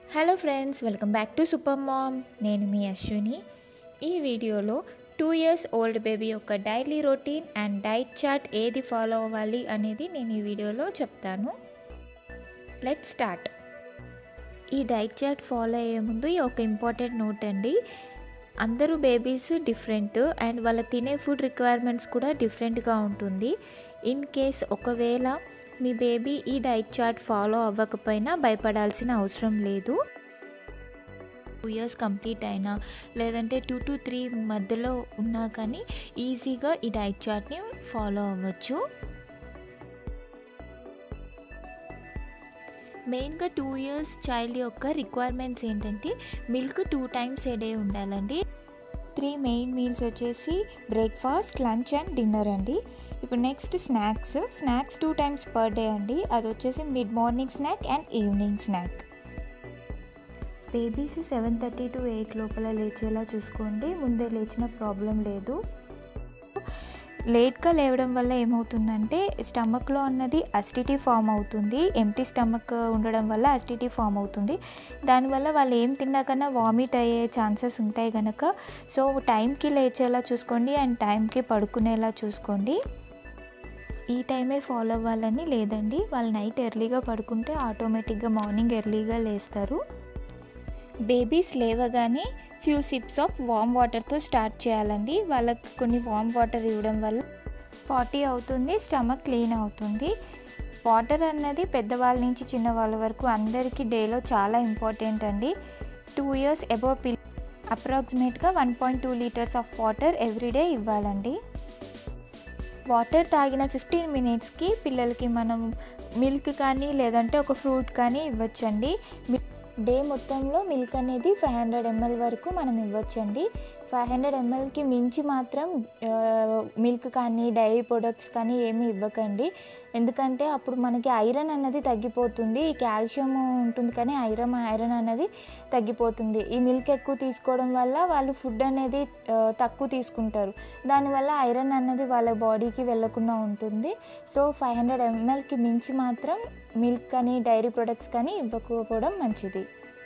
hello friends welcome back to super mom నేను మీ అశ్విని ఈ వీడియోలో టూ ఇయర్స్ ఓల్డ్ బేబీ యొక్క daily routine and diet chart ఏది ఫాలో అవ్వాలి అనేది నేను ఈ వీడియోలో చెప్తాను లెట్ స్టార్ట్ ఈ డైట్ చార్ట్ ఫాలో అయ్యే ముందు ఈ ఒక ఇంపార్టెంట్ నోట్ అండి అందరూ బేబీస్ డిఫరెంట్ అండ్ వాళ్ళ తినే ఫుడ్ రిక్వైర్మెంట్స్ కూడా డిఫరెంట్గా ఉంటుంది ఇన్ కేస్ ఒకవేళ మీ బేబీ ఈ డైట్ చార్ట్ ఫాలో అవ్వకపోయినా భయపడాల్సిన అవసరం లేదు టూ ఇయర్స్ కంప్లీట్ అయినా లేదంటే టూ టు త్రీ మధ్యలో ఉన్నా కానీ ఈజీగా ఈ డైట్ చార్ట్ని ఫాలో అవ్వచ్చు మెయిన్గా టూ ఇయర్స్ చైల్డ్ యొక్క రిక్వైర్మెంట్స్ ఏంటంటే milk two times a day ఉండాలండి త్రీ మెయిన్ మీల్స్ వచ్చేసి బ్రేక్ఫాస్ట్ లంచ్ అండ్ డిన్నర్ అండి ఇప్పుడు next snacks snacks two times per day అండి అది వచ్చేసి mid morning snack and evening snack babies seven thirty to eight లోపల లేచేలా చూసుకోండి ముందే లేచిన ప్రాబ్లం లేదు లేట్గా లేవడం వల్ల ఏమవుతుందంటే స్టమక్లో అన్నది అసిడిటీ ఫామ్ అవుతుంది ఎంటీ స్టమక్ ఉండడం వల్ల అసిడిటీ ఫామ్ అవుతుంది దానివల్ల వాళ్ళు ఏం తిన్నా కన్నా వామిట్ అయ్యే ఛాన్సెస్ ఉంటాయి కనుక సో టైంకి లేచేలా చూసుకోండి అండ్ టైంకి పడుకునేలా చూసుకోండి ఈ టైమే ఫాలో అవ్వాలని లేదండి వాళ్ళు నైట్ ఎర్లీగా పడుకుంటే ఆటోమేటిక్గా మార్నింగ్ ఎర్లీగా లేస్తారు బేబీస్ లేవగానే ఫ్యూ సిప్స్ ఆఫ్ వామ్ వాటర్తో స్టార్ట్ చేయాలండి వాళ్ళకి కొన్ని వామ్ వాటర్ ఇవ్వడం వల్ల పాటీ అవుతుంది స్టమక్ క్లీన్ అవుతుంది వాటర్ అన్నది పెద్దవాళ్ళ నుంచి చిన్నవాళ్ళ వరకు అందరికీ డేలో చాలా ఇంపార్టెంట్ అండి టూ ఇయర్స్ అబో పిల్ అప్రాక్సిమేట్గా one point two liters of water everyday ఇవ్వాలండి వాటర్ తాగిన ఫిఫ్టీన్ మినిట్స్కి పిల్లలకి మనం మిల్క్ కానీ లేదంటే ఒక ఫ్రూట్ కానీ ఇవ్వచ్చండి డే మొత్తంలో మిల్క్ అనేది ఫైవ్ హండ్రెడ్ ఎంఎల్ వరకు మనం ఇవ్వచ్చండి ఫైవ్ హండ్రెడ్ ఎంఎల్కి మించి మాత్రం మిల్క్ కానీ డైరీ ప్రొడక్ట్స్ కానీ ఏమీ ఇవ్వకండి ఎందుకంటే అప్పుడు మనకి ఐరన్ అన్నది తగ్గిపోతుంది ఈ కాల్షియం ఉంటుంది కానీ ఐరన్ ఐరన్ అనేది తగ్గిపోతుంది ఈ మిల్క్ ఎక్కువ తీసుకోవడం వల్ల వాళ్ళు ఫుడ్ అనేది తక్కువ తీసుకుంటారు దానివల్ల ఐరన్ అన్నది వాళ్ళ బాడీకి వెళ్ళకుండా ఉంటుంది సో ఫైవ్ హండ్రెడ్ ఎంఎల్కి మించి మాత్రం మిల్క్ కానీ డైరీ ప్రొడక్ట్స్ కానీ ఇవ్వకపోవడం మంచిది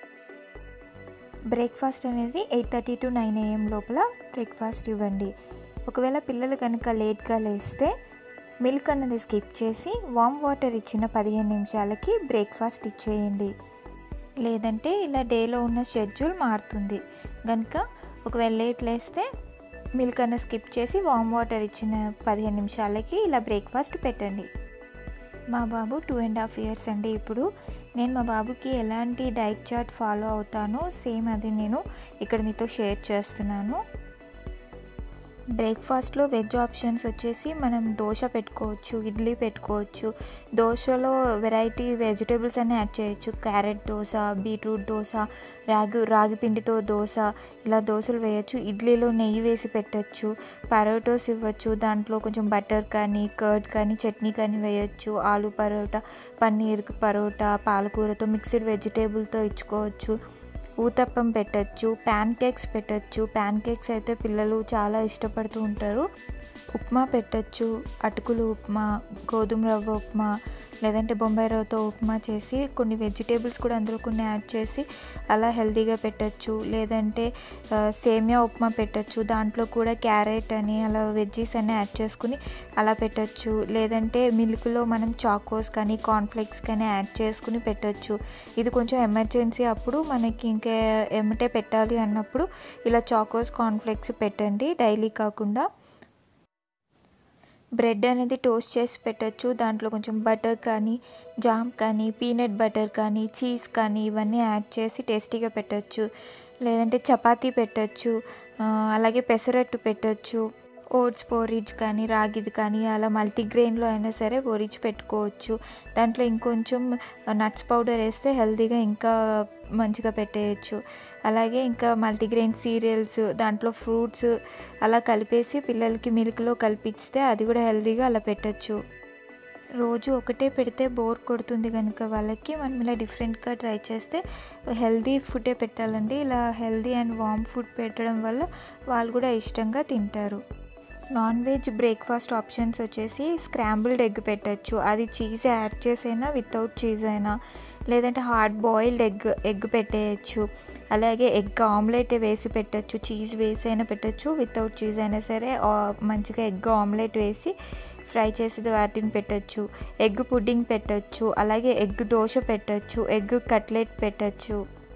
బ్రేక్ఫాస్ట్ అనేది eight thirty to nine AM లోపల బ్రేక్ఫాస్ట్ ఇవ్వండి ఒకవేళ పిల్లలు కనుక లేట్గా లేస్తే మిల్క్ అన్నది స్కిప్ చేసి వామ్ వాటర్ ఇచ్చిన పదిహేను నిమిషాలకి బ్రేక్ఫాస్ట్ ఇచ్చేయండి లేదంటే ఇలా డేలో ఉన్న షెడ్యూల్ మారుతుంది కనుక ఒకవేళ లేట్ లేస్తే మిల్క్ అన్న స్కిప్ చేసి వామ్ వాటర్ ఇచ్చిన పదిహేను నిమిషాలకి ఇలా బ్రేక్ఫాస్ట్ పెట్టండి మా బాబు టూ అండ్ హాఫ్ ఇయర్స్ అండి ఇప్పుడు నేను మా బాబుకి ఎలాంటి డైట్ చార్ట్ ఫాలో అవుతానో సేమ్ అది నేను ఇక్కడ మీతో షేర్ చేస్తున్నాను బ్రేక్ఫాస్ట్లో వెజ్ ఆప్షన్స్ వచ్చేసి మనం దోశ పెట్టుకోవచ్చు ఇడ్లీ పెట్టుకోవచ్చు దోశలో వెరైటీ వెజిటేబుల్స్ అన్నీ యాడ్ చేయొచ్చు క్యారెట్ దోశ బీట్రూట్ దోశ రాగి రాగి పిండితో దోశ ఇలా దోశలు వేయచ్చు ఇడ్లీలో నెయ్యి వేసి పెట్టచ్చు పరోటోస్ ఇవ్వచ్చు దాంట్లో కొంచెం బటర్ కానీ కర్డ్ కానీ చట్నీ కానీ వేయచ్చు ఆలు పరోటా పన్నీర్ పరోటా పాలకూరతో మిక్స్డ్ వెజిటేబుల్తో ఇచ్చుకోవచ్చు ఊతప్పం పెట్టచ్చు ప్యాన్ కేక్స్ పెట్టచ్చు ప్యాన్ కేక్స్ అయితే పిల్లలు చాలా ఇష్టపడుతూ ఉంటారు ఉప్మా పెట్టచ్చు అటుకులు ఉప్మా గోధుమ రవ్వ ఉప్మా లేదంటే బొంబాయి రవ్వతో ఉప్మా చేసి కొన్ని వెజిటేబుల్స్ కూడా అందులో కొన్ని యాడ్ చేసి అలా హెల్తీగా పెట్టచ్చు లేదంటే సేమియా ఉప్మా పెట్టచ్చు దాంట్లో కూడా క్యారెట్ అని అలా వెజ్జీస్ అన్నీ యాడ్ చేసుకుని అలా పెట్టచ్చు లేదంటే మిల్క్లో మనం చాకోస్ కానీ కార్న్ఫ్లెక్స్ కానీ యాడ్ చేసుకుని పెట్టచ్చు ఇది కొంచెం ఎమర్జెన్సీ అప్పుడు మనకి ఇంకా ఎమ్మటే పెట్టాలి అన్నప్పుడు ఇలా చాకోస్ కార్న్ఫ్లెక్స్ పెట్టండి డైలీ కాకుండా బ్రెడ్ అనేది టోస్ట్ చేసి పెట్టచ్చు దాంట్లో కొంచెం బటర్ కానీ జామ్ కానీ పీనట్ బటర్ కానీ చీజ్ కానీ ఇవన్నీ యాడ్ చేసి టేస్టీగా పెట్టచ్చు లేదంటే చపాతీ పెట్టచ్చు అలాగే పెసరట్టు పెట్టచ్చు ఓట్స్ పోరిజ్ కానీ రాగిది కానీ అలా మల్టీగ్రెయిన్లో అయినా సరే పోరిజ్ పెట్టుకోవచ్చు దాంట్లో ఇంకొంచెం నట్స్ పౌడర్ వేస్తే హెల్తీగా ఇంకా మంచిగా పెట్టేయచ్చు అలాగే ఇంకా మల్టీగ్రెయిన్ సీరియల్స్ దాంట్లో ఫ్రూట్స్ అలా కలిపేసి పిల్లలకి మిల్క్లో కలిపిస్తే అది కూడా హెల్తీగా అలా పెట్టచ్చు రోజు ఒకటే పెడితే బోర్ కొడుతుంది కనుక వాళ్ళకి మనం ఇలా డిఫరెంట్గా ట్రై చేస్తే హెల్తీ ఫుడే పెట్టాలండి ఇలా హెల్తీ అండ్ వామ్ ఫుడ్ పెట్టడం వల్ల వాళ్ళు కూడా ఇష్టంగా తింటారు నాన్ వెజ్ బ్రేక్ఫాస్ట్ ఆప్షన్స్ వచ్చేసి స్క్రాంబుల్డ్ ఎగ్ పెట్టచ్చు అది చీజ్ యాడ్ చేసైనా వితౌట్ చీజ్ అయినా లేదంటే హార్డ్ బాయిల్డ్ ఎగ్ ఎగ్ పెట్టేయచ్చు అలాగే ఎగ్ ఆమ్లెట్ వేసి పెట్టచ్చు చీజ్ వేసి అయినా పెట్టచ్చు వితౌట్ చీజ్ అయినా సరే మంచిగా ఎగ్ ఆమ్లెట్ వేసి ఫ్రై చేసేది వాటిని పెట్టచ్చు ఎగ్ పుడ్డింగ్ పెట్టచ్చు అలాగే ఎగ్ దోశ పెట్టచ్చు ఎగ్ కట్లెట్ పెట్టచ్చు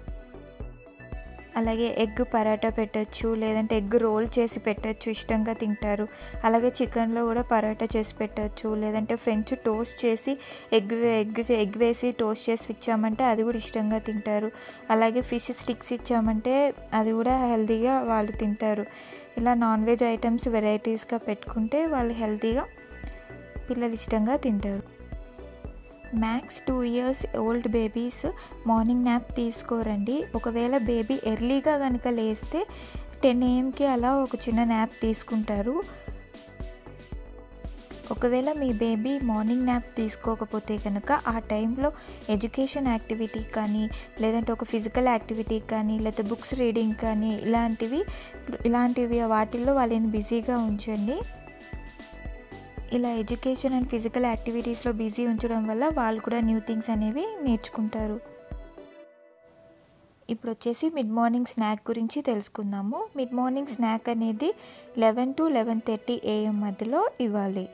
అలాగే ఎగ్ పరాటా పెట్టచ్చు లేదంటే ఎగ్ రోల్ చేసి పెట్టచ్చు ఇష్టంగా తింటారు అలాగే చికెన్లో కూడా పరాటా చేసి పెట్టచ్చు లేదంటే ఫ్రెంచ్ టోస్ట్ చేసి ఎగ్ ఎగ్ ఎగ్ వేసి టోస్ట్ చేసి ఇచ్చామంటే అది కూడా ఇష్టంగా తింటారు అలాగే ఫిష్ స్టిక్స్ ఇచ్చామంటే అది కూడా హెల్తీగా వాళ్ళు తింటారు ఇలా నాన్ వెజ్ ఐటమ్స్ వెరైటీస్గా పెట్టుకుంటే వాళ్ళు హెల్తీగా పిల్లలు ఇష్టంగా తింటారు max two years old babies morning nap తీసుకోరండి ఒకవేళ బేబీ ఎర్లీగా కనుక లేస్తే టెన్ ఏఎంకి అలా ఒక చిన్న న్యాప్ తీసుకుంటారు ఒకవేళ మీ బేబీ మార్నింగ్ న్యాప్ తీసుకోకపోతే కనుక ఆ టైంలో ఎడ్యుకేషన్ యాక్టివిటీ కానీ లేదంటే ఒక ఫిజికల్ యాక్టివిటీ కానీ లేకపోతే బుక్స్ రీడింగ్ కానీ ఇలాంటివి ఇలాంటివి వాటిల్లో వాళ్ళని బిజీగా ఉంచండి ఇలా ఎడ్యుకేషన్ అండ్ ఫిజికల్ యాక్టివిటీస్లో బిజీ ఉంచడం వల్ల వాళ్ళు కూడా న్యూ థింగ్స్ అనేవి నేర్చుకుంటారు ఇప్పుడు వచ్చేసి మిడ్ మార్నింగ్ స్నాక్ గురించి తెలుసుకుందాము మిడ్ మార్నింగ్ స్నాక్ అనేది eleven to eleven thirty AM మధ్యలో ఇవ్వాలి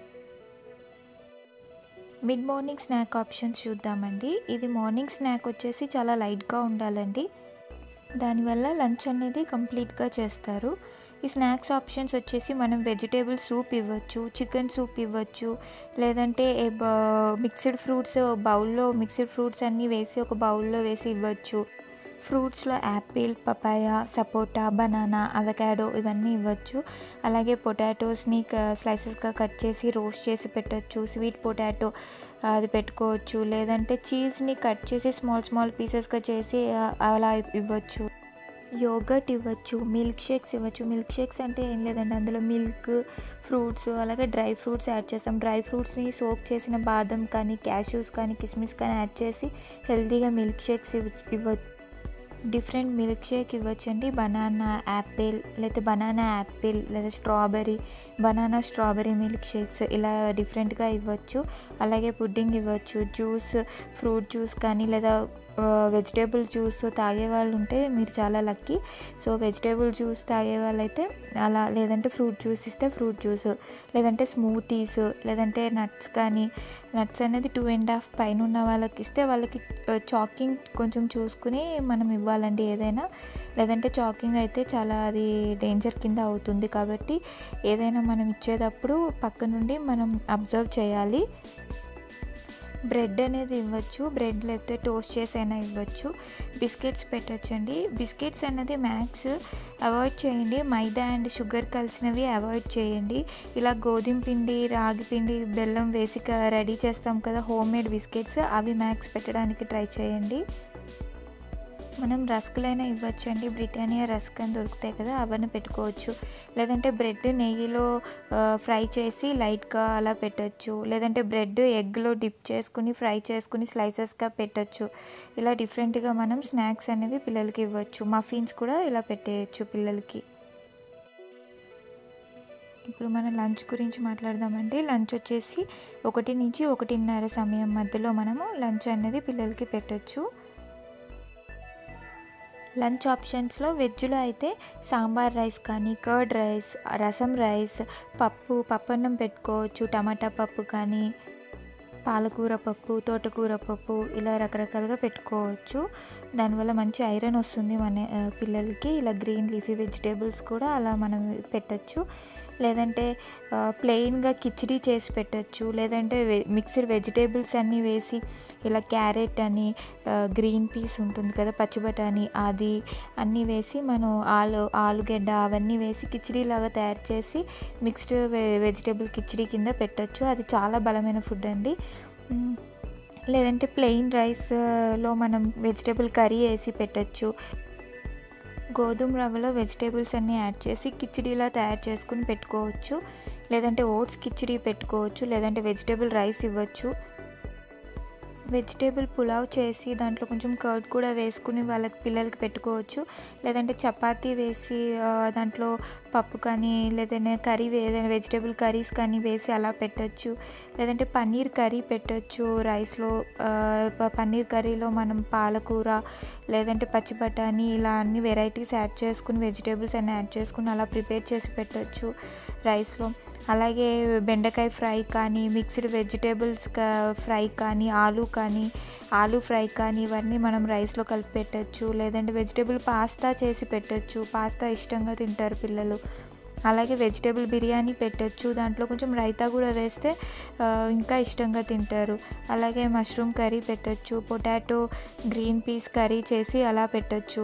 మిడ్ మార్నింగ్ స్నాక్ ఆప్షన్స్ చూద్దామండి ఇది మార్నింగ్ స్నాక్ వచ్చేసి చాలా లైట్గా ఉండాలండి దానివల్ల లంచ్ అనేది కంప్లీట్గా చేస్తారు ఈ స్నాక్స్ ఆప్షన్స్ వచ్చేసి మనం వెజిటేబుల్ సూప్ ఇవ్వచ్చు చికెన్ సూప్ ఇవ్వచ్చు లేదంటే మిక్స్డ్ ఫ్రూట్స్ బౌల్లో మిక్స్డ్ ఫ్రూట్స్ అన్నీ వేసి ఒక బౌల్లో వేసి ఇవ్వచ్చు ఫ్రూట్స్లో apple papaya sapota banana avocado ఇవన్నీ ఇవ్వచ్చు అలాగే పొటాటోస్ని స్లైసెస్గా కట్ చేసి రోస్ట్ చేసి పెట్టచ్చు స్వీట్ పొటాటో అది పెట్టుకోవచ్చు లేదంటే చీజ్ని కట్ చేసి స్మాల్ స్మాల్ పీసెస్గా చేసి అలా ఇవ్వచ్చు యోగట్ ఇవ్వచ్చు మిల్క్ షేక్స్ ఇవ్వచ్చు మిల్క్ షేక్స్ అంటే ఏం లేదండి అందులో మిల్క్ ఫ్రూట్స్ అలాగే డ్రై ఫ్రూట్స్ యాడ్ చేస్తాం డ్రై ఫ్రూట్స్ని సోక్ చేసిన బాదం కానీ క్యాష్యూస్ కానీ కిస్మిస్ కానీ యాడ్ చేసి హెల్తీగా మిల్క్ షేక్స్ ఇవ్వ ఇవ్వచ్చు డిఫరెంట్ మిల్క్ షేక్ ఇవ్వచ్చండి బనానా యాపిల్ లేదా బనానా యాపిల్ లేదా strawberry banana strawberry milkshakes ఇలా డిఫరెంట్గా ఇవ్వచ్చు అలాగే పుడ్డింగ్ ఇవ్వచ్చు జ్యూస్ ఫ్రూట్ జ్యూస్ కానీ లేదా వెజిటేబుల్ జ్యూస్ తాగే వాళ్ళు ఉంటే మీరు చాలా లక్కీ సో వెజిటేబుల్ జ్యూస్ తాగే వాళ్ళైతే అలా లేదంటే ఫ్రూట్ జ్యూస్ ఇస్తే ఫ్రూట్ జ్యూస్ లేదంటే స్మూతీస్ లేదంటే నట్స్ కానీ నట్స్ అనేది టూ అండ్ హాఫ్ పైన ఉన్న వాళ్ళకి ఇస్తే వాళ్ళకి చాకింగ్ కొంచెం చూసుకుని మనం ఇవ్వాలండి ఏదైనా లేదంటే చాకింగ్ అయితే చాలా అది డేంజర్ కింద అవుతుంది కాబట్టి ఏదైనా మనం ఇచ్చేటప్పుడు పక్క నుండి మనం అబ్జర్వ్ చేయాలి బ్రెడ్ అనేది ఇవ్వచ్చు బ్రెడ్ లేకపోతే టోస్ట్ చేసి అయినా ఇవ్వచ్చు బిస్కెట్స్ పెట్టచ్చండి బిస్కెట్స్ అనేది మ్యాక్స్ అవాయిడ్ చేయండి మైదా అండ్ షుగర్ కలిసినవి అవాయిడ్ చేయండి ఇలా గోధుమ పిండి రాగి పిండి బెల్లం వేసి రెడీ చేస్తాం కదా హోమ్ మేడ్ బిస్కెట్స్ అవి మ్యాక్స్ పెట్టడానికి ట్రై చేయండి మనం రస్కులైనా ఇవ్వచ్చండి బ్రిటానియా రస్క్ అని దొరుకుతాయి కదా అవన్నీ పెట్టుకోవచ్చు లేదంటే బ్రెడ్ నెయ్యిలో ఫ్రై చేసి లైట్గా అలా పెట్టచ్చు లేదంటే బ్రెడ్ ఎగ్లో డిప్ చేసుకుని ఫ్రై చేసుకుని స్లైసెస్గా పెట్టచ్చు ఇలా డిఫరెంట్గా మనం స్నాక్స్ అనేవి పిల్లలకి ఇవ్వచ్చు మఫిన్స్ కూడా ఇలా పెట్టేయచ్చు పిల్లలకి ఇప్పుడు మనం లంచ్ గురించి మాట్లాడదామండి లంచ్ వచ్చేసి ఒకటి నుంచి ఒకటిన్నర సమయం మధ్యలో మనము లంచ్ అనేది పిల్లలకి పెట్టచ్చు లంచ్ ఆప్షన్స్లో వెజ్లో అయితే సాంబార్ రైస్ కానీ కర్డ్ రైస్ రసం రైస్ పప్పు పప్పన్నం పెట్టుకోవచ్చు టమాటా పప్పు కానీ పాలకూర పప్పు తోటకూర పప్పు ఇలా రకరకాలుగా పెట్టుకోవచ్చు దానివల్ల మంచి ఐరన్ వస్తుంది మన పిల్లలకి ఇలా గ్రీన్ లీఫీ వెజిటేబుల్స్ కూడా అలా మనం పెట్టచ్చు లేదంటే ప్లెయిన్గా కిచిడీ చేసి పెట్టచ్చు లేదంటే వె మిక్స్డ్ వెజిటేబుల్స్ అన్నీ వేసి ఇలా క్యారెట్ అని గ్రీన్ పీస్ ఉంటుంది కదా పచ్చి బఠానీ అది అన్నీ వేసి మనం ఆలు ఆలుగడ్డ అవన్నీ వేసి కిచిడీ లాగా తయారు చేసి మిక్స్డ్ వె వెజిటేబుల్ కిచిడీ కింద పెట్టచ్చు అది చాలా బలమైన ఫుడ్ అండి లేదంటే ప్లెయిన్ రైస్లో మనం వెజిటేబుల్ కర్రీ వేసి పెట్టచ్చు గోధుమ రవ్వలో వెజిటేబుల్స్ అన్నీ యాడ్ చేసి కిచిడీలా తయారు చేసుకుని పెట్టుకోవచ్చు లేదంటే ఓట్స్ కిచిడీ పెట్టుకోవచ్చు లేదంటే వెజిటేబుల్ రైస్ ఇవ్వచ్చు వెజిటేబుల్ పులావ్ చేసి దాంట్లో కొంచెం కర్డ్ కూడా వేసుకుని వాళ్ళకి పిల్లలకి పెట్టుకోవచ్చు లేదంటే చపాతీ వేసి దాంట్లో పప్పు కానీ లేదంటే కర్రీ ఏదైనా వెజిటేబుల్ కర్రీస్ కానీ వేసి అలా పెట్టచ్చు లేదంటే పన్నీర్ కర్రీ పెట్టచ్చు రైస్లో పన్నీర్ కర్రీలో మనం పాలకూర లేదంటే పచ్చి బఠానీ ఇలా అన్ని వెరైటీస్ యాడ్ చేసుకుని వెజిటేబుల్స్ అన్నీ యాడ్ చేసుకుని అలా ప్రిపేర్ చేసి పెట్టచ్చు రైస్లో అలాగే బెండకాయ ఫ్రై కానీ మిక్స్డ్ వెజిటేబుల్స్ ఫ్రై కానీ ఆలు కానీ ఆలు ఫ్రై కానీ ఇవన్నీ మనం రైస్లో కలిపి పెట్టచ్చు లేదంటే వెజిటేబుల్ పాస్తా చేసి పెట్టచ్చు పాస్తా ఇష్టంగా తింటారు పిల్లలు అలాగే వెజిటేబుల్ బిర్యానీ పెట్టచ్చు దాంట్లో కొంచెం రైతా కూడా వేస్తే ఇంకా ఇష్టంగా తింటారు అలాగే మష్రూమ్ కర్రీ పెట్టచ్చు పొటాటో గ్రీన్ పీస్ కర్రీ చేసి అలా పెట్టచ్చు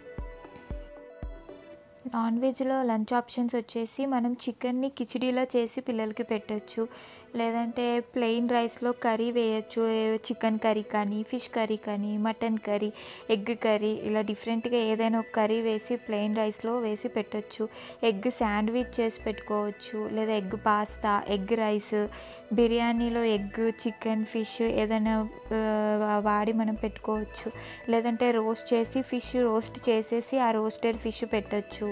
నాన్ వెజ్లో లంచ్ ఆప్షన్స్ వచ్చేసి మనం చికెన్ని కిచిడీలా చేసి పిల్లలకి పెట్టచ్చు లేదంటే ప్లెయిన్ రైస్లో కర్రీ వేయచ్చు చికెన్ కర్రీ కానీ ఫిష్ కర్రీ కానీ మటన్ కర్రీ ఎగ్ కర్రీ ఇలా డిఫరెంట్గా ఏదైనా ఒక కర్రీ వేసి ప్లెయిన్ రైస్లో వేసి పెట్టచ్చు ఎగ్ శాండ్విచ్ చేసి పెట్టుకోవచ్చు లేదా ఎగ్ పాస్తా ఎగ్ రైస్ బిర్యానీలో ఎగ్ చికెన్ ఫిష్ ఏదైనా వాడి మనం పెట్టుకోవచ్చు లేదంటే రోస్ట్ చేసి ఫిష్ రోస్ట్ చేసేసి ఆ రోస్టెడ్ ఫిష్ పెట్టచ్చు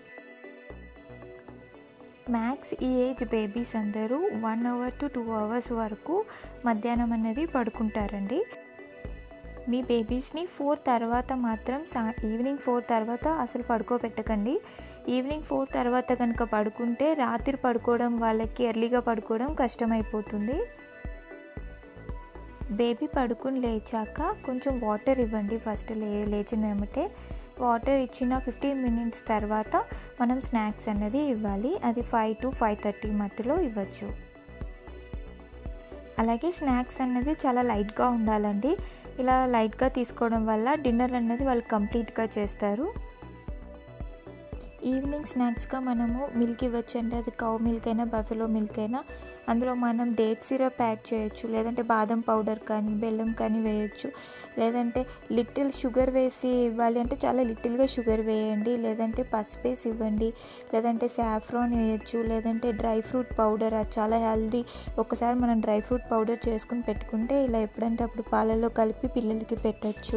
మ్యాక్స్ ఈ ఏజ్ బేబీస్ అందరూ one hour to two hours వరకు మధ్యాహ్నం అనేది పడుకుంటారండి మీ బేబీస్ని ఫోర్ తర్వాత మాత్రం సా ఈవినింగ్ ఫోర్ తర్వాత అసలు పడుకోబెట్టకండి ఈవినింగ్ ఫోర్ తర్వాత కనుక పడుకుంటే రాత్రి పడుకోవడం వాళ్ళకి ఎర్లీగా పడుకోవడం కష్టమైపోతుంది బేబీ పడుకుని లేచాక కొంచెం వాటర్ ఇవ్వండి ఫస్ట్ లే లేచిన వెంబటే వాటర్ ఇచ్చిన ఫిఫ్టీన్ మినిట్స్ తర్వాత మనం స్నాక్స్ అనేది ఇవ్వాలి అది ఫైవ్ టు ఫైవ్ థర్టీ మధ్యలో ఇవ్వచ్చు అలాగే స్నాక్స్ అనేది చాలా లైట్గా ఉండాలండి ఇలా లైట్గా తీసుకోవడం వల్ల డిన్నర్ అనేది వాళ్ళు కంప్లీట్గా చేస్తారు ఈవినింగ్ స్నాక్స్గా మనము మిల్క్ ఇవ్వచ్చు అంటే అది కౌ మిల్క్ అయినా బఫెలో మిల్క్ అయినా అందులో మనం డేట్ సిరప్ యాడ్ చేయొచ్చు లేదంటే బాదం పౌడర్ కానీ బెల్లం కానీ వేయచ్చు లేదంటే లిటిల్ షుగర్ వేసి ఇవ్వాలి అంటే చాలా లిటిల్గా షుగర్ వేయండి లేదంటే పసుపు వేసి ఇవ్వండి లేదంటే సాఫ్రాన్ వేయచ్చు లేదంటే డ్రై ఫ్రూట్ పౌడర్ అది చాలా హెల్దీ ఒకసారి మనం డ్రై ఫ్రూట్ పౌడర్ చేసుకుని పెట్టుకుంటే ఇలా ఎప్పుడంటే అప్పుడు పాలల్లో కలిపి పిల్లలకి పెట్టచ్చు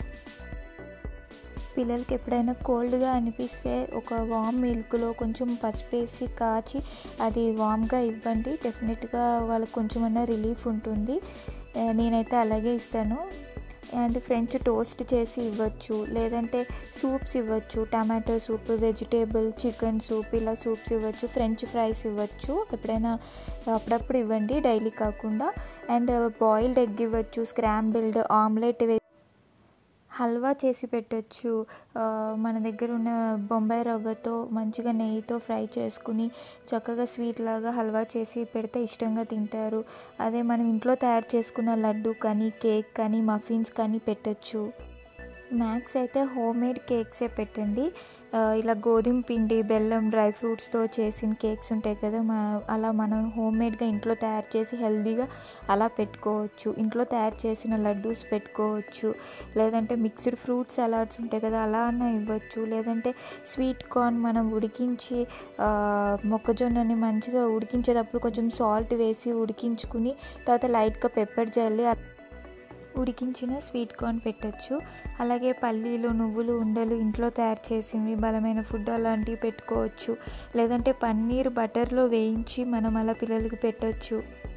పిల్లలకి ఎప్పుడైనా కోల్డ్గా అనిపిస్తే ఒక వామ్ మిల్క్లో కొంచెం పసుపు వేసి కాచి అది వామ్గా ఇవ్వండి డెఫినెట్గా వాళ్ళకి కొంచెమన్నా రిలీఫ్ ఉంటుంది నేనైతే అలాగే ఇస్తాను అండ్ ఫ్రెంచ్ టోస్ట్ చేసి ఇవ్వచ్చు లేదంటే సూప్స్ ఇవ్వచ్చు tomato soup vegetable chicken soup ఇలా సూప్స్ ఇవ్వచ్చు ఫ్రెంచ్ ఫ్రైస్ ఇవ్వచ్చు ఎప్పుడైనా అప్పుడప్పుడు ఇవ్వండి డైలీ కాకుండా అండ్ బాయిల్డ్ ఎగ్ ఇవ్వచ్చు స్క్రాంబిల్డ్ ఆమ్లెట్ హల్వా చేసి పెట్టచ్చు మన దగ్గర ఉన్న బొంబాయి రవ్వతో మంచిగా నెయ్యితో ఫ్రై చేసుకుని చక్కగా స్వీట్ లాగా హల్వా చేసి పెడితే ఇష్టంగా తింటారు అదే మనం ఇంట్లో తయారు చేసుకున్న లడ్డు కానీ కేక్ కానీ మఫిన్స్ కానీ పెట్టచ్చు మ్యాక్స్ అయితే హోమ్ మేడ్ కేక్సే పెట్టండి ఇలా గోధుమ పిండి బెల్లం డ్రై ఫ్రూట్స్తో చేసిన కేక్స్ ఉంటాయి కదా మా అలా మనం హోమ్ మేడ్గా ఇంట్లో తయారు చేసి హెల్తీగా అలా పెట్టుకోవచ్చు ఇంట్లో తయారు చేసిన లడ్డూస్ పెట్టుకోవచ్చు లేదంటే మిక్స్డ్ ఫ్రూట్ సలాడ్స్ ఉంటాయి కదా అలా అన్న ఇవ్వచ్చు లేదంటే స్వీట్ కార్న్ మనం ఉడికించి మొక్కజొన్నని మంచిగా ఉడికించేటప్పుడు కొంచెం సాల్ట్ వేసి ఉడికించుకుని తర్వాత లైట్గా పెప్పర్ జల్లి ఉడికించిన స్వీట్ కార్న్ పెట్టచ్చు అలాగే పల్లీలు నువ్వులు ఉండలు ఇంట్లో తయారు చేసినవి బలమైన ఫుడ్ అలాంటివి పెట్టుకోవచ్చు లేదంటే పన్నీర్ బటర్లో వేయించి మనం అలా పిల్లలకి పెట్టచ్చు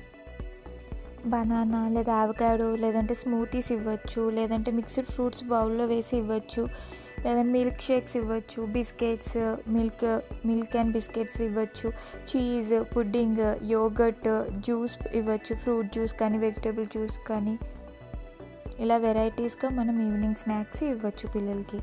బనానా లేదా ఆవకాడో లేదంటే స్మూతీస్ ఇవ్వచ్చు లేదంటే మిక్స్డ్ ఫ్రూట్స్ బౌల్లో వేసి ఇవ్వచ్చు లేదంటే మిల్క్ షేక్స్ ఇవ్వచ్చు biscuits milk milk and biscuits ఇవ్వచ్చు చీజ్ పుడ్డింగ్ యోగట్ జ్యూస్ ఇవ్వచ్చు ఫ్రూట్ జ్యూస్ కానీ వెజిటేబుల్ జ్యూస్ కానీ ఇలా వెరైటీస్గా మనం ఈవినింగ్ స్నాక్స్ ఇవ్వచ్చు పిల్లలకి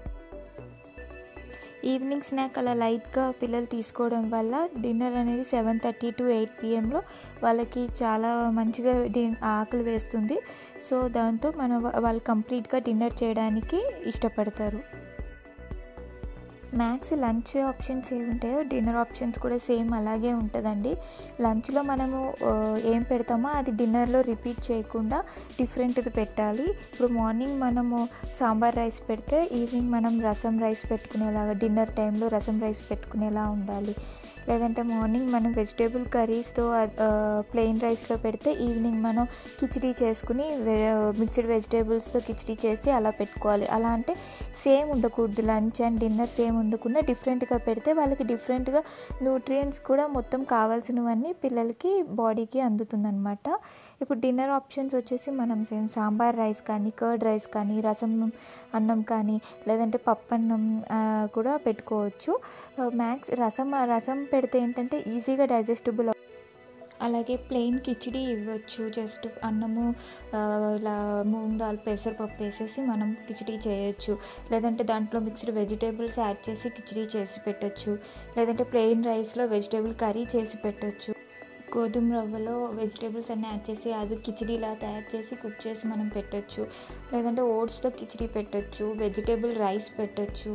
ఈవినింగ్ స్నాక్ అలా లైట్గా పిల్లలు తీసుకోవడం వల్ల డిన్నర్ అనేది సెవెన్ థర్టీ టు ఎయిట్ పిఎంలో వాళ్ళకి చాలా మంచిగా డి ఆకలి వేస్తుంది సో దాంతో మనం వాళ్ళు కంప్లీట్గా డిన్నర్ చేయడానికి ఇష్టపడతారు మ్యాక్స్ లంచ్ ఆప్షన్స్ ఏమి ఉంటాయో డిన్నర్ ఆప్షన్స్ కూడా సేమ్ అలాగే ఉంటుందండి లంచ్లో మనము ఏం పెడతామో అది డిన్నర్లో రిపీట్ చేయకుండా డిఫరెంట్ది పెట్టాలి ఇప్పుడు మార్నింగ్ మనము సాంబార్ రైస్ పెడితే ఈవినింగ్ మనం రసం రైస్ పెట్టుకునేలాగా డిన్నర్ టైంలో రసం రైస్ పెట్టుకునేలా ఉండాలి లేదంటే మార్నింగ్ మనం వెజిటేబుల్ కర్రీస్తో ప్లెయిన్ రైస్లో పెడితే ఈవినింగ్ మనం కిచిడీ చేసుకుని మిక్స్డ్ వెజిటేబుల్స్తో కిచిడీ చేసి అలా పెట్టుకోవాలి అలా అంటే సేమ్ ఉండకూడదు లంచ్ అండ్ డిన్నర్ సేమ్ ఉండకుండా డిఫరెంట్గా పెడితే వాళ్ళకి డిఫరెంట్గా న్యూట్రియంట్స్ కూడా మొత్తం కావాల్సినవన్నీ పిల్లలకి బాడీకి అందుతుందన్నమాట ఇప్పుడు డిన్నర్ ఆప్షన్స్ వచ్చేసి మనం సేమ్ సాంబార్ రైస్ కానీ కర్డ్ రైస్ కానీ రసం అన్నం కానీ లేదంటే పప్పు అన్నం ఆ, కూడా పెట్టుకోవచ్చు మ్యాక్స్ రసం రసం పెడితే ఏంటంటే ఈజీగా డైజెస్టబుల్ అలాగే ప్లెయిన్ కిచిడి ఇవ్వచ్చు జస్ట్ అన్నము ఆ, ఇలా మూంగ్ దాల్ పెసరపప్పు వేసేసి మనం కిచిడి చేయొచ్చు లేదంటే దాంట్లో మిక్స్డ్ వెజిటేబుల్స్ యాడ్ చేసి కిచిడి చేసి పెట్టొచ్చు లేదంటే ప్లెయిన్ రైస్లో వెజిటేబుల్ కర్రీ చేసి పెట్టొచ్చు గోధుమ రవ్వలో వెజిటేబుల్స్ అన్నీ యాడ్ చేసి అది కిచిడీలా తయారు చేసి కుక్ చేసి మనం పెట్టొచ్చు లేదంటే ఓట్స్తో కిచిడీ పెట్టొచ్చు వెజిటేబుల్ రైస్ పెట్టొచ్చు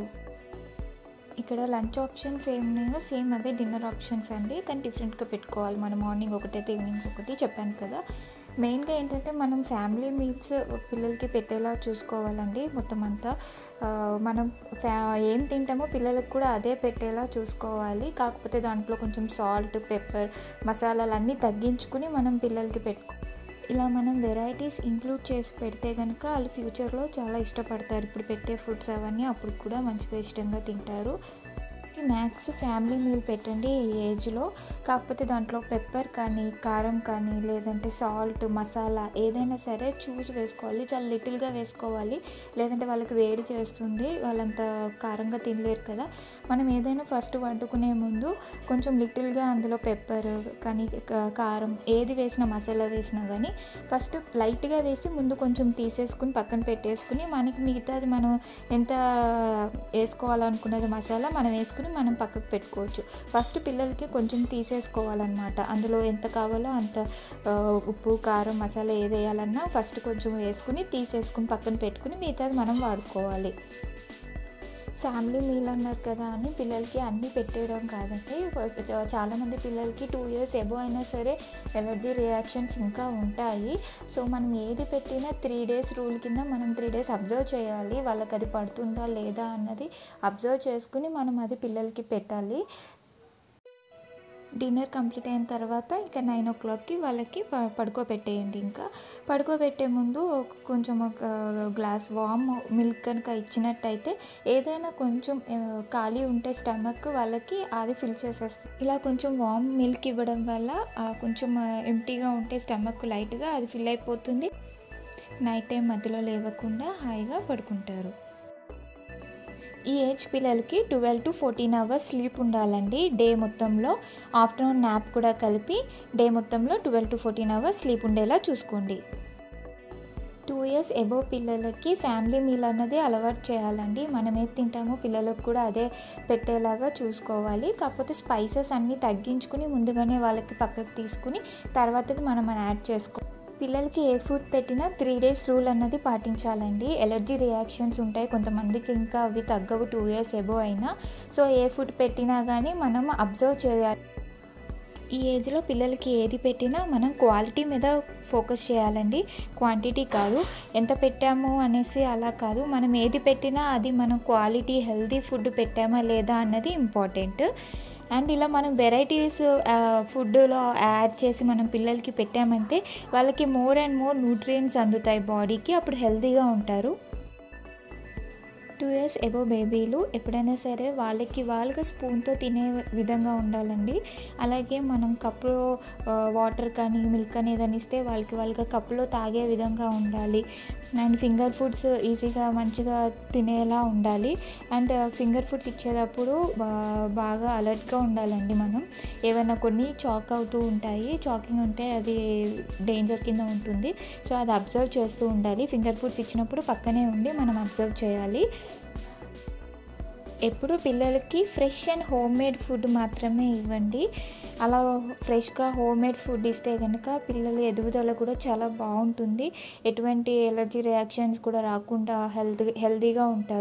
ఇక్కడ లంచ్ ఆప్షన్స్ ఏమున్నాయో సేమ్ అదే డిన్నర్ ఆప్షన్స్ అండి కానీ డిఫరెంట్గా పెట్టుకోవాలి మనం మార్నింగ్ ఒకటైతే ఈవినింగ్ ఒకటి చెప్పాను కదా మెయిన్గా ఏంటంటే మనం ఫ్యామిలీ మీల్స్ పిల్లలకి పెట్టేలా చూసుకోవాలండి మొత్తం అంతా ఆ, మనం ఫ్యా ఏం తింటామో పిల్లలకు కూడా అదే పెట్టేలా చూసుకోవాలి కాకపోతే దాంట్లో కొంచెం సాల్ట్ పెప్పర్ మసాలాలు అన్నీ తగ్గించుకుని మనం పిల్లలకి పెట్టుకో ఇలా మనం వెరైటీస్ ఇంక్లూడ్ చేసి పెడితే కనుక వాళ్ళు ఫ్యూచర్లో చాలా ఇష్టపడతారు ఇప్పుడు పెట్టే ఫుడ్స్ అవన్నీ అప్పుడు కూడా మంచిగా ఇష్టంగా తింటారు మ్యాక్స్ ఫ్యామిలీ మీల్ పెట్టండి ఈ ఏజ్లో కాకపోతే దాంట్లో పెప్పర్ కానీ కారం కానీ లేదంటే సాల్ట్ మసాలా ఏదైనా సరే చూసి వేసుకోవాలి చాలా లిటిల్గా వేసుకోవాలి లేదంటే వాళ్ళకి వేడి చేస్తుంది వాళ్ళంత కారంగా తినలేరు కదా మనం ఏదైనా ఫస్ట్ వండుకునే ముందు కొంచెం లిటిల్గా అందులో పెప్పర్ కానీ క- కారం ఏది వేసినా మసాలా వేసినా కానీ ఫస్ట్ లైట్గా వేసి ముందు కొంచెం తీసేసుకుని పక్కన పెట్టేసుకుని మనకి మిగతాది మనం ఎంత వేసుకోవాలనుకున్నది మసాలా మనం వేసుకుని మనం పక్కకు పెట్టుకోవచ్చు ఫస్ట్ పిల్లలకి కొంచెం తీసేసుకోవాలన్నమాట అందులో ఎంత కావాలో అంత ఆ, ఉప్పు కారం మసాలా ఏది వేయాలన్నా ఫస్ట్ కొంచెం వేసుకుని తీసేసుకుని పక్కన పెట్టుకుని మిగతాది మనం వాడుకోవాలి ఫ్యామిలీ మీల్ అన్నారు కదా అని పిల్లలకి అన్నీ పెట్టేయడం కాదండి చా- చాలామంది పిల్లలకి టూ ఇయర్స్ ఎబో అయినా సరే ఎలర్జీ రియాక్షన్స్ ఇంకా ఉంటాయి సో మనం ఏది పెట్టినా త్రీ డేస్ రూల్ కింద మనం త్రీ డేస్ అబ్జర్వ్ చేయాలి వాళ్ళకి అది పడుతుందా లేదా అన్నది అబ్జర్వ్ చేసుకుని మనం అది పిల్లలకి పెట్టాలి డిన్నర్ కంప్లీట్ అయిన తర్వాత ఇంకా నైన్ ఓ క్లాక్కి వాళ్ళకి ప- పడుకోబెట్టేయండి ఇంకా పడుకోబెట్టే ముందు ఒక- కొంచెం ఒక గ్లాస్ వామ్ మిల్క్ కనుక ఇచ్చినట్టయితే ఏదైనా కొంచెం ఆ, ఖాళీ ఉంటే స్టమక్ వాళ్ళకి అది ఫిల్ చేసేస్తుంది ఇలా కొంచెం వామ్ మిల్క్ ఇవ్వడం వల్ల ఆ, కొంచెం ఎంటీగా ఉంటే స్టమక్ లైట్గా అది ఫిల్ అయిపోతుంది నైట్ టైం మధ్యలో లేవకుండా హాయిగా పడుకుంటారు ఈ ఏజ్ పిల్లలకి twelve to fourteen hours sleep ఉండాలండి డే మొత్తంలో ఆఫ్టర్నూన్ నాప్ కూడా కలిపి డే మొత్తంలో twelve to fourteen hours sleep ఉండేలా చూసుకోండి టూ ఇయర్స్ ఎబో పిల్లలకి ఫ్యామిలీ మీల్ అన్నది అలవాటు చేయాలండి మనం ఏది తింటామో పిల్లలకు కూడా అదే పెట్టేలాగా చూసుకోవాలి కాకపోతే స్పైసెస్ అన్నీ తగ్గించుకుని ముందుగానే వాళ్ళకి పక్కకు తీసుకుని తర్వాతది మనం యాడ్ చేసుకో పిల్లలకి ఏ ఫుడ్ పెట్టినా త్రీ డేస్ రూల్ అన్నది పాటించాలండి ఎలర్జీ రియాక్షన్స్ ఉంటాయి కొంతమందికి ఇంకా అవి తగ్గవు టూ ఇయర్స్ ఎబో అయినా సో ఏ ఫుడ్ పెట్టినా కానీ మనం అబ్జర్వ్ చేయాలి ఈ ఏజ్లో పిల్లలకి ఏది పెట్టినా మనం క్వాలిటీ మీద ఫోకస్ చేయాలండి క్వాంటిటీ కాదు ఎంత పెట్టాము అనేసి అలా కాదు మనం ఏది పెట్టినా అది మనం క్వాలిటీ హెల్తీ ఫుడ్ పెట్టామా లేదా అన్నది ఇంపార్టెంట్ అండ్ ఇలా మనం వెరైటీస్ ఫుడ్లో యాడ్ చేసి మనం పిల్లలకి పెట్టామంటే వాళ్ళకి మోర్ అండ్ మోర్ న్యూట్రియంట్స్ అందుతాయి బాడీకి అప్పుడు హెల్తీగా ఉంటారు టూ ఇయర్స్ ఎబో బేబీలు ఎప్పుడైనా సరే వాళ్ళకి వాళ్ళకి స్పూన్తో తినే విధంగా ఉండాలండి అలాగే మనం కప్పులో వాటర్ కానీ మిల్క్ కానీ ఏదైనా ఇస్తే వాళ్ళకి వాళ్ళకి కప్పులో తాగే విధంగా ఉండాలి అండ్ ఫింగర్ ఫుడ్స్ ఈజీగా మంచిగా తినేలా ఉండాలి అండ్ ఫింగర్ ఫుడ్స్ ఇచ్చేటప్పుడు బా- బాగా అలర్ట్గా ఉండాలండి మనం ఏమైనా కొన్ని చాక్ అవుతూ ఉంటాయి చాకింగ్ ఉంటే అది డేంజర్ కింద ఉంటుంది సో అది అబ్జర్వ్ చేస్తూ ఉండాలి ఫింగర్ ఫుడ్స్ ఇచ్చినప్పుడు పక్కనే ఉండి మనం అబ్జర్వ్ చేయాలి ఎప్పుడు పిల్లలకి fresh and home made food మాత్రమే ఇవ్వండి అలా ఫ్రెష్గా హోమ్ మేడ్ ఫుడ్ ఇస్తే కనుక పిల్లల ఎదుగుదల కూడా చాలా బాగుంటుంది ఎటువంటి ఎలర్జీ రియాక్షన్స్ కూడా రాకుండా హెల్త్ హెల్తీగా ఉంటారు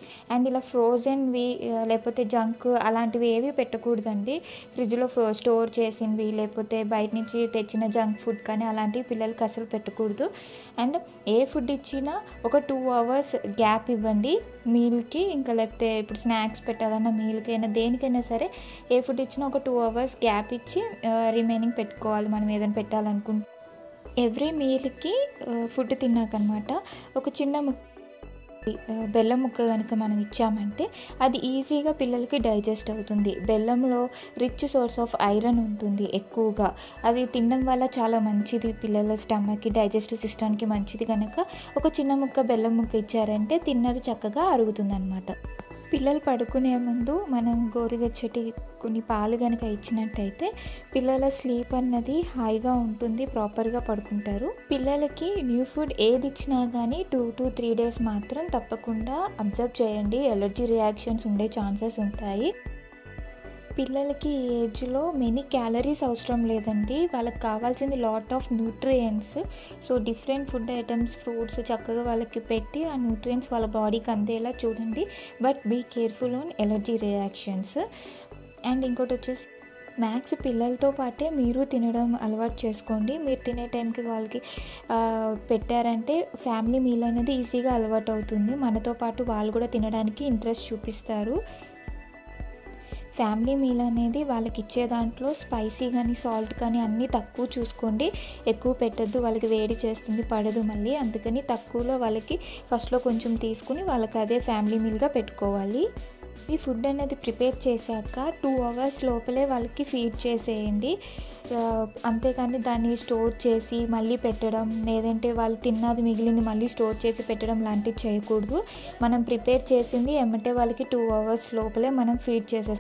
అండ్ ఇలా ఫ్రోజన్వి లేకపోతే జంక్ అలాంటివి ఏవి పెట్టకూడదండి ఫ్రిడ్జ్లో ఫ్రో స్టోర్ చేసినవి లేకపోతే బయట నుంచి తెచ్చిన జంక్ ఫుడ్ కానీ అలాంటివి పిల్లలకి అసలు పెట్టకూడదు అండ్ ఏ ఫుడ్ ఇచ్చినా ఒక టూ అవర్స్ గ్యాప్ ఇవ్వండి మీల్కి ఇంకా లేకపోతే ఇప్పుడు స్నాక్స్ పెట్టాలన్నా మీల్కి అయినా దేనికైనా సరే ఏ ఫుడ్ ఇచ్చినా ఒక టూ అవర్స్ గ్యాప్ ఇచ్చి రిమైనింగ్ పెట్టుకోవాలి మనం ఏదైనా పెట్టాలనుకుంటే ఎవ్రీ మీల్కి ఫుడ్ తిన్నాకనమాట ఒక చిన్న ముక్క బెల్లం ముక్క కనుక మనం ఇచ్చామంటే అది ఈజీగా పిల్లలకి డైజెస్ట్ అవుతుంది బెల్లంలో రిచ్ సోర్స్ ఆఫ్ ఐరన్ ఉంటుంది ఎక్కువగా అది తినడం వల్ల చాలా మంచిది పిల్లల స్టమక్కి డైజెస్టివ్ సిస్టమ్కి మంచిది కనుక ఒక చిన్న ముక్క బెల్లం ముక్క ఇచ్చారంటే తిన్నది చక్కగా అరుగుతుంది అనమాట పిల్లలు పడుకునే ముందు మనం గోరువెచ్చటి కొన్ని పాలు కనుక ఇచ్చినట్టయితే పిల్లల స్లీప్ అన్నది హాయిగా ఉంటుంది ప్రాపర్గా పడుకుంటారు పిల్లలకి న్యూ ఫుడ్ ఏది ఇచ్చినా కానీ టూ టు త్రీ డేస్ మాత్రం తప్పకుండా అబ్జర్వ్ చేయండి ఎలర్జీ రియాక్షన్స్ ఉండే ఛాన్సెస్ ఉంటాయి పిల్లలకి ఈ ఏజ్లో మెనీ క్యాలరీస్ అవసరం లేదండి వాళ్ళకి కావాల్సింది lot of nutrients so different food items fruits చక్కగా వాళ్ళకి పెట్టి ఆ న్యూట్రియంట్స్ వాళ్ళ బాడీకి అందేలా చూడండి but be careful on allergy reactions and ఇంకోటి వచ్చేసి మ్యాక్స్ పిల్లలతో పాటే మీరు తినడం అలవాటు చేసుకోండి మీరు తినే టైంకి వాళ్ళకి పెట్టారంటే ఫ్యామిలీ మీల్ అనేది ఈజీగా అలవాటు అవుతుంది మనతో పాటు వాళ్ళు కూడా తినడానికి ఇంట్రెస్ట్ చూపిస్తారు ఫ్యామిలీ మీల్ అనేది వాళ్ళకి ఇచ్చే దాంట్లో స్పైసీ కానీ సాల్ట్ కానీ అన్నీ తక్కువ చూసుకోండి ఎక్కువ పెట్టద్దు వాళ్ళకి వేడి చేస్తుంది పడదు మళ్ళీ అందుకని తక్కువలో వాళ్ళకి ఫస్ట్లో కొంచెం తీసుకుని వాళ్ళకి అదే ఫ్యామిలీ మీల్గా పెట్టుకోవాలి ఈ ఫుడ్ అనేది ప్రిపేర్ చేశాక టూ అవర్స్ లోపలే వాళ్ళకి ఫీడ్ చేసేయండి అంతేకాని దాన్ని స్టోర్ చేసి మళ్ళీ పెట్టడం లేదంటే వాళ్ళు తిన్నది మిగిలింది మళ్ళీ స్టోర్ చేసి పెట్టడం లాంటివి చేయకూడదు మనం ప్రిపేర్ చేసింది ఏమంటే వాళ్ళకి టూ అవర్స్ లోపలే మనం ఫీడ్ చేసేస్తాం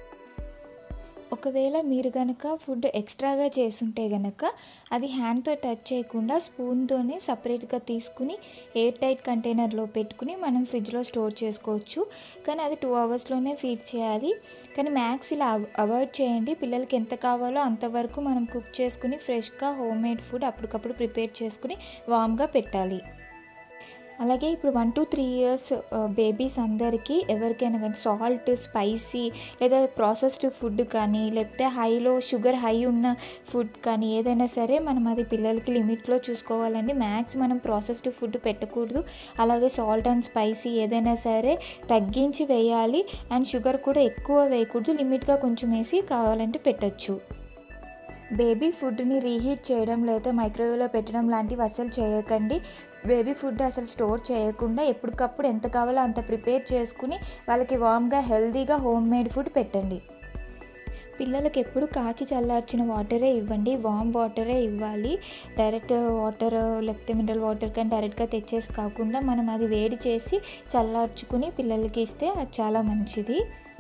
ఒకవేళ మీరు కనుక ఫుడ్ ఎక్స్ట్రాగా చేసుంటే కనుక అది హ్యాండ్తో టచ్ చేయకుండా స్పూన్తోనే సపరేట్గా తీసుకుని ఎయిర్ టైట్ కంటైనర్లో పెట్టుకుని మనం ఫ్రిడ్జ్లో స్టోర్ చేసుకోవచ్చు కానీ అది టూ అవర్స్లోనే ఫీడ్ చేయాలి కానీ మ్యాక్స్ ఇలా అవాయిడ్ చేయండి పిల్లలకి ఎంత కావాలో అంతవరకు మనం కుక్ చేసుకుని ఫ్రెష్గా హోమ్ మేడ్ ఫుడ్ అప్పటికప్పుడు ప్రిపేర్ చేసుకుని వామ్గా పెట్టాలి అలాగే ఇప్పుడు one two three years babies అందరికీ ఎవరికైనా కానీ సాల్ట్ స్పైసీ లేదా ప్రాసెస్డ్ ఫుడ్ కానీ లేకపోతే హైలో షుగర్ హై ఉన్న ఫుడ్ కానీ ఏదైనా సరే మనం అది పిల్లలకి లిమిట్లో చూసుకోవాలండి మ్యాక్స్ మనం ప్రాసెస్డ్ ఫుడ్ పెట్టకూడదు అలాగే సాల్ట్ అండ్ స్పైసీ ఏదైనా సరే తగ్గించి వేయాలి అండ్ షుగర్ కూడా ఎక్కువ వేయకూడదు లిమిట్గా కొంచెం వేసి కావాలంటే పెట్టచ్చు బేబీ ఫుడ్ని రీహీట్ చేయడం లేదా మైక్రోవేవ్లో పెట్టడం లాంటివి అసలు చేయకండి బేబీ ఫుడ్ అసలు స్టోర్ చేయకుండా ఎప్పటికప్పుడు ఎంత కావాలో అంత ప్రిపేర్ చేసుకుని వాళ్ళకి వామ్గా హెల్తీగా హోమ్ మేడ్ ఫుడ్ పెట్టండి పిల్లలకి ఎప్పుడు కాచి చల్లార్చిన వాటరే ఇవ్వండి వామ్ వాటరే ఇవ్వాలి డైరెక్ట్ వాటర్ లేకపోతే మినరల్ వాటర్ కానీ డైరెక్ట్గా తెచ్చేసి కాకుండా మనం అది వేడి చేసి చల్లార్చుకుని పిల్లలకి ఇస్తే అది చాలా మంచిది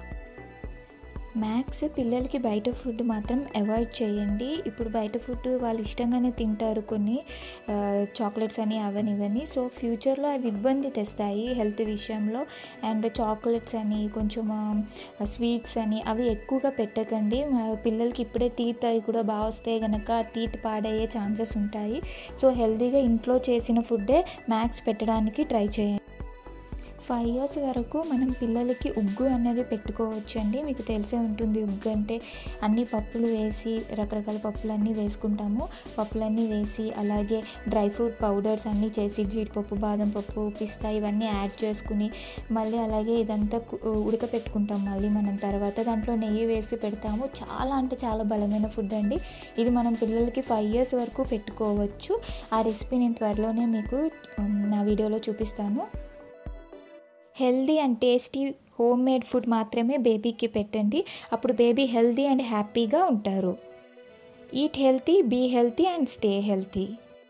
మ్యాక్స్ పిల్లలకి బయట ఫుడ్ మాత్రం అవాయిడ్ చేయండి ఇప్పుడు బయట ఫుడ్ వాళ్ళు ఇష్టంగానే తింటారు కొన్ని చాక్లెట్స్ అని అవని ఇవన్నీ సో ఫ్యూచర్లో అవి ఇబ్బంది తెస్తాయి హెల్త్ విషయంలో అండ్ చాక్లెట్స్ అని కొంచెం స్వీట్స్ అని అవి ఎక్కువగా పెట్టకండి పిల్లలకి ఇప్పుడే టీత్ అవి కూడా బాగా వస్తే కనుక టీత్ పాడయ్యే ఛాన్సెస్ ఉంటాయి సో హెల్తీగా ఇంట్లో చేసిన ఫుడ్డే మ్యాక్స్ పెట్టడానికి ట్రై చేయండి ఫైవ్ ఇయర్స్ వరకు మనం పిల్లలకి ఉగ్గు అనేది పెట్టుకోవచ్చు అండి మీకు తెలిసే ఉంటుంది ఉగ్గు అంటే అన్ని పప్పులు వేసి రకరకాల పప్పులన్నీ వేసుకుంటాము పప్పులన్నీ వేసి అలాగే డ్రై ఫ్రూట్ పౌడర్స్ అన్నీ చేసి జీడిపప్పు బాదం పప్పు పిస్తా ఇవన్నీ యాడ్ చేసుకుని మళ్ళీ అలాగే ఇదంతా ఉడకపెట్టుకుంటాం మళ్ళీ మనం తర్వాత దాంట్లో నెయ్యి వేసి పెడతాము చాలా అంటే చాలా బలమైన ఫుడ్ అండి ఇది మనం పిల్లలకి ఫైవ్ ఇయర్స్ వరకు పెట్టుకోవచ్చు ఆ రెసిపీ నేను త్వరలోనే మీకు నా వీడియోలో చూపిస్తాను healthy and tasty home made food మాత్రమే బేబీకి పెట్టండి అప్పుడు బేబీ హెల్దీ అండ్ హ్యాపీగా ఉంటారు eat healthy be healthy and stay healthy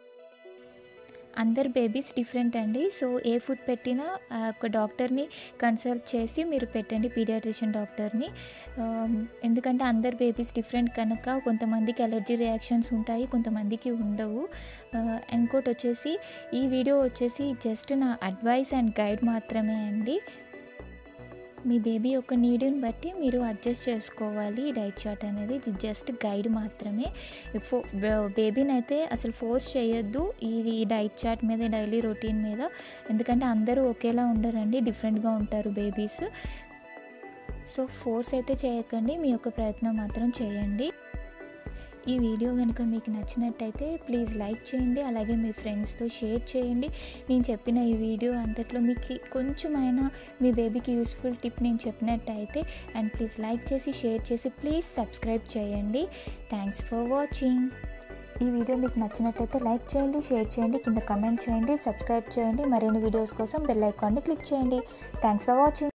అందరు బేబీస్ డిఫరెంట్ అండి సో ఏ ఫుడ్ పెట్టినా ఒక డాక్టర్ని కన్సల్ట్ చేసి మీరు పెట్టండి పీడియాట్రిషియన్ డాక్టర్ని ఎందుకంటే అందరు బేబీస్ డిఫరెంట్ కనుక కొంతమందికి అలర్జీ రియాక్షన్స్ ఉంటాయి కొంతమందికి ఉండవు ఇంకోటి వచ్చేసి ఈ వీడియో వచ్చేసి జస్ట్ నా అడ్వైస్ అండ్ గైడ్ మాత్రమే అండి మీ బేబీ యొక్క నీడ్ని బట్టి మీరు అడ్జస్ట్ చేసుకోవాలి డైట్ చార్ట్ అనేది ఇది జస్ట్ గైడ్ మాత్రమే ఫో బేబీని అయితే అసలు ఫోర్స్ చేయొద్దు ఈ డైట్ చార్ట్ మీద డైలీ రొటీన్ మీద ఎందుకంటే అందరూ ఒకేలా ఉండరండి డిఫరెంట్గా ఉంటారు బేబీస్ సో ఫోర్స్ అయితే చేయకండి మీ యొక్క ప్రయత్నం మాత్రం చేయండి ఈ వీడియో కనుక మీకు నచ్చినట్టయితే ప్లీజ్ లైక్ చేయండి అలాగే మీ ఫ్రెండ్స్తో షేర్ చేయండి నేను చెప్పిన ఈ వీడియో అంతట్లో మీకు కొంచెమైనా మీ బేబీకి యూస్ఫుల్ టిప్ నేను చెప్పినట్టయితే అండ్ ప్లీజ్ లైక్ చేసి షేర్ చేసి ప్లీజ్ సబ్స్క్రైబ్ చేయండి థ్యాంక్స్ ఫర్ వాచింగ్ ఈ వీడియో మీకు నచ్చినట్టయితే లైక్ చేయండి షేర్ చేయండి కింద కమెంట్ చేయండి సబ్స్క్రైబ్ చేయండి మరిన్ని వీడియోస్ కోసం బెల్ ఐకాన్ని క్లిక్ చేయండి థ్యాంక్స్ ఫర్ వాచింగ్